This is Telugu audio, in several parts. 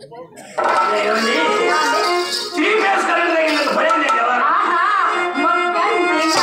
ఏమండి త్రీ ఫేస్ కరెంట్ తగిలినంత భయం లేదు ఎవరు ఆహా మొక్కందినా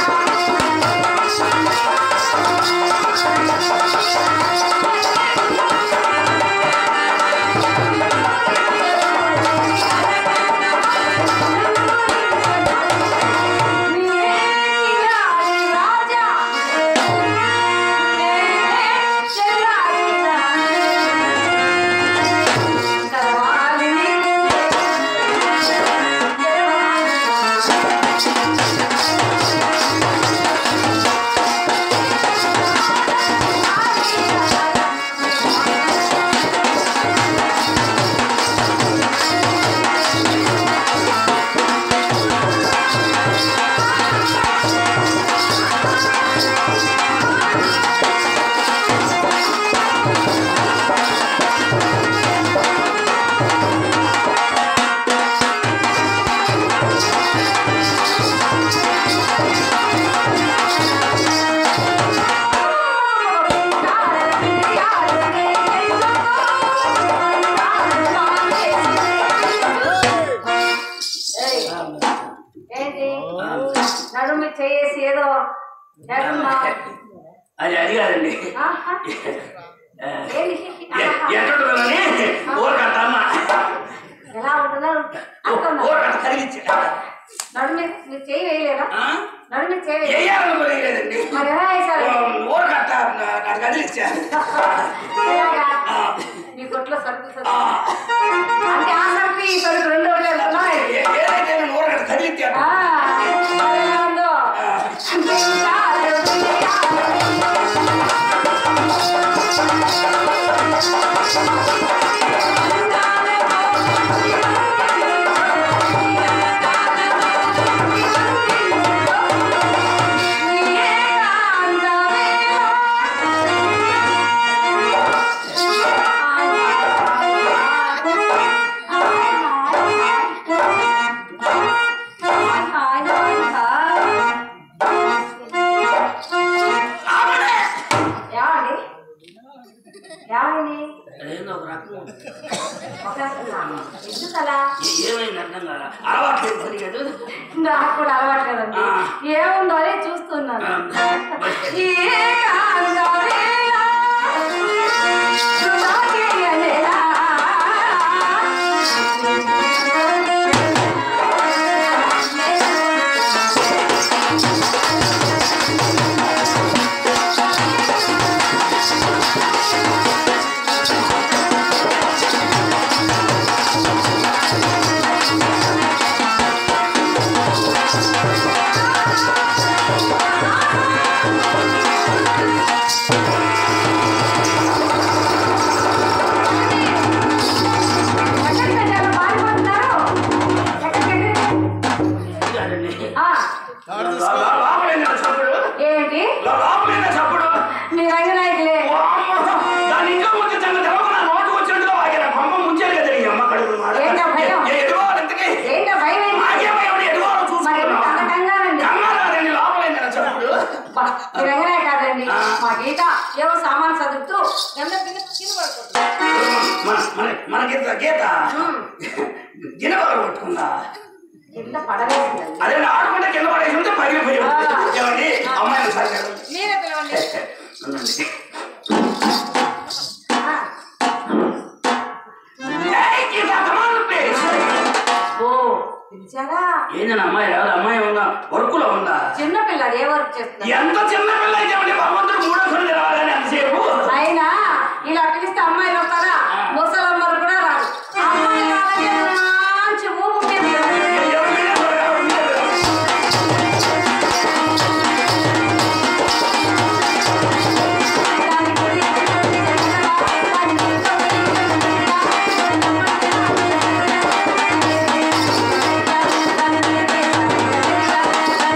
ఏంటి నడుము చేసి ఏదో ఎక్కడున్నావ్? అది అది కాదండి ఆహా. ఆ, ఏంటి? ఎ- ఆహా. ఎక్కడుందని ఊరకట్ట అమ్మ ఎలా ఉంటుందో అనుకున్నా ఊరకట్ట తగిలిచ్చా నడుము మీద మీరు చేయి వేయలేదా ఆ? నడుము మీద చేయి వేయలేదు వేయాలని కూడా వేయలేదండి మరి ఎలా వేశారు ఊరకట్ట నాకు కదిలిచ్చా ఇలాగా ఆ, మీ కొట్లో సరుకు సరుకు ఆ, అంటే ఆ సరుకు ఈ సరుకు రెండు ఒకటి వెళ్తున్నాయి ఏ- ఏదైతే నేను ఊరకట్ట తగిలిచ్చాను ఆ, మరి ఎలా ఉందో ఏమండి ఏమండి అదేందో ఒక రకం ఒక ఎందుకలా ఏమైంది అర్థం కాదా అలవాట్లేదు సరిగాడు నాకు కూడా అలవాటు కదండి ఆ. ఏముందో అని చూస్తున్నాను ఏ కాంతవేళ, సుధాకేయనేలా. ఎక్కడికి వెళ్ళారు? పారిపోతున్నారు? ఎక్కడికి? కాదండి ఆ, లోపలైన చప్పుడు ఏంటి లోపలైన చప్పుడు మీ రంగనాయకులే దాని ఇంకా ముందు తన తెలవ నా నోటు వచ్చినట్టుగా ఆగిన పంప ముంచారు కదా ఈ అమ్మ కడుపు మాట ఏంటా భయం? ఎదుగోవాలి ఇంతకీ ఏంటో భయం ఏంటి? నాకే భయం ఎదుగోవాలి మరి చూసుకున్నా అంత కంగారండి కన్నారు కదండి లోపలైన చప్పుడు బా, మీ రంగనాయ కాదండి ఆ. మా గీత ఏవో సామాన్ చదువుతూ ఎంత కింద కింద పడిపోతుంది మన మన మనకి గీత ఉమ్. గినపగలు కొట్టుకుందా కింద పడలేదండి అదే ఆడుకుంటే కింద పడేసి ఉంటే పగిలిపోయి ఉంటుంది. ఆ. ఏమండి అమ్మాయిని సరిగ్గా మీరే పిలవండి ఉండండి. ఆ. ఏయ్, గీత, come on, please. ఓ పిలిచారా ఏంటన్నా అమ్మాయి రాదు అమ్మాయి ఉందా వర్కులో ఉందా చిన్న పిల్లలు ఏ వర్క్ చేస్తున్నారు ఎంత చిన్న పిల్ల అయితే ఏమండి భగవంతుడు మూడో కళ్ళు తెరవాలని అంతసేపు అయినా ఇలా పిలిస్తే అమ్మాయిలు వస్తారా ముసలమ్మలు కూడా రారు అమ్మాయి వాళ్ళకి మంచి ఊపు ఉంటుంది. ఎవరి మీద త్వరగా ఉండేది.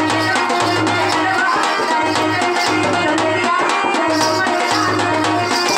దానికి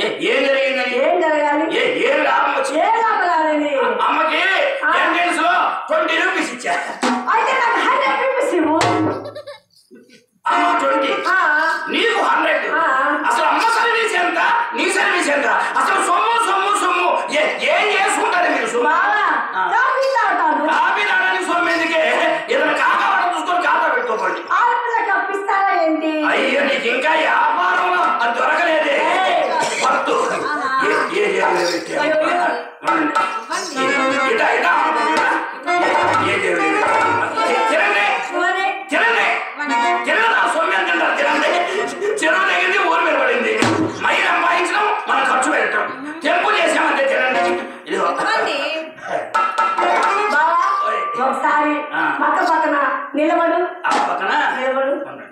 ఏం జరిగిందని ఏం జరగాలి ఏ ఏం లాభం వచ్చింది ఏ లాభాలండి అమ్మకి ఆ. ఎంట్రన్స్ లో ట్వంటీ రూపీస్ ఇచ్చా అయితే నాకు హండ్రెడ్ రూపీస్ ఇవ్వు అమ్మ ట్వంటీ ఆ, నీకు హండ్రెడ్ ఆ. అసలు అమ్మ సర్వీస్ ఎంత నీ సర్వీస్ ఎంత అసలు సొమ్ము సొమ్ము సొమ్ము ఏ- ఏం చేసుకుంటారు మీరు సొమ్ము బావా ఆ. కాఫీ తాగుతాను కాపీ నాడని సొమ్ము ఎందుకే ఏదైనా కాకా వాడ చూసుకొని ఖాతా పెట్టుకోకండి ఆడపిల్లకి అప్పిస్తారా ఏంటి అయ్యో నీకు ఇంకా వ్యాపారంలో అది దొరకలేదే పట్టు ఏ- ఏ- ఏ- ఏ- ఏ- అయ్యో, అయ్యో. ఇటా ఇటా ఏ- ఏ- ఏ- ఏ- తినండి ఇవ్వనే. తినండి తినండి ఆ సొమ్ము ఎంత తింటారు తినండి చెరువు తగ్గింది ఊరు మీద పడింది మైలు సంపాదించడం మనం ఖర్చు పెట్టడం తెంపు చేసామంటే తినండి ఇదిగో బావా ఓయ్. ఒకసారి ఆ. పక్క పక్కన నిలబడు ఆ పక్కన నిలబడు ఉండండి.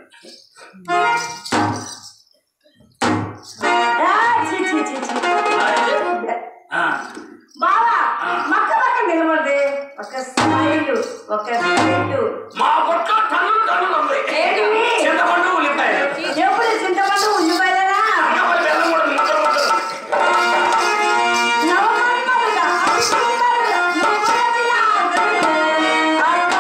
ఆ, ఛీ, ఛీ, ఛీ, ఛీ. ఆ, బావా ఆ. పక్క పక్క నిలబడి ఒక స్మైల్ ఒక స్మైల్ మా కొట్లో టన్నులు టన్నులు ఉంది ఏంటివి? చింతపండు ఉల్లిపాయలు ఎప్పుడు చింతపండు ఉల్లిపాయలేనా అన్నపల్లి బెల్లం కూడా ఉంది, మొదలు మొదలు నవమన్మధుడా, అభిషేకాలు, నువ్వులతిలా అబ్బా.